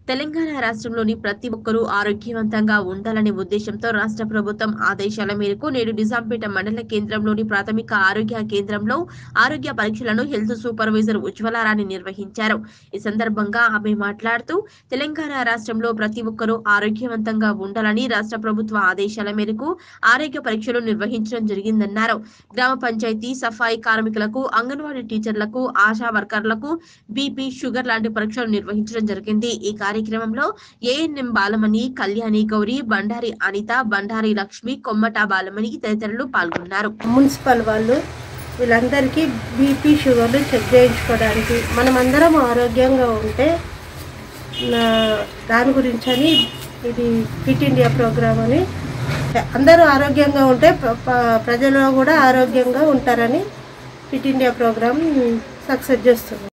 తెలంగాణ రాష్ట్రంలోని ప్రతి ఒక్కరూ ఆరోగ్యవంతంగా ఉండాలనే ఉద్దేశంతో రాష్ట్ర ప్రభుత్వం ఆదేశాల మేరకు నేడు నిజాంపేట మండల కేంద్రంలోని ప్రాథమిక ఆరోగ్య కేంద్రంలో ఆరోగ్య పరీక్షలను హెల్త్ సూపర్వైజర్ ఉజ్వలారాణి నిర్వహించారు ఈ సందర్భంగా ఆమె మాట్లాడుతూ తెలంగాణ రాష్ట్రంలో ప్రతి ఒక్కరూ ఆరోగ్యవంతంగా ఉండాలని రాష్ట్ర ప్రభుత్వ ఆదేశాల మేరకు ఆరోగ్య పరీక్షలు నిర్వహించడం జరిగిందన్నారు గ్రామ పంచాయతీ సఫాయి కార్మికులకు అంగన్వాడీ టీచర్లకు ఆశా వర్కర్లకు బీపీ షుగర్ లాంటి పరీక్షలు నిర్వహించడం జరిగింది ఈ కార్యక్రమంలో ఏఎన్ఎం బాలమణి కళ్యాణి గౌరి బండారి అనిత బండారి లక్ష్మి కొమ్మట బాలమణి తదితరులు పాల్గొన్నారు మున్సిపల్ వాళ్ళు వీళ్ళందరికీ బీపీ షుగర్లు చెక్ చేయించుకోవడానికి మనమందరం ఆరోగ్యంగా ఉంటే నా- దాని గురించి అని ఇది ఫిట్ ఇండియా ప్రోగ్రామ్ అని అందరూ ఆరోగ్యంగా ఉంటే ప్ర- ప్ర- ప్రజలు కూడా ఆరోగ్యంగా ఉంటారని ఫిట్ ఇండియా ప్రోగ్రామ్ సక్సెస్ చేస్తుంది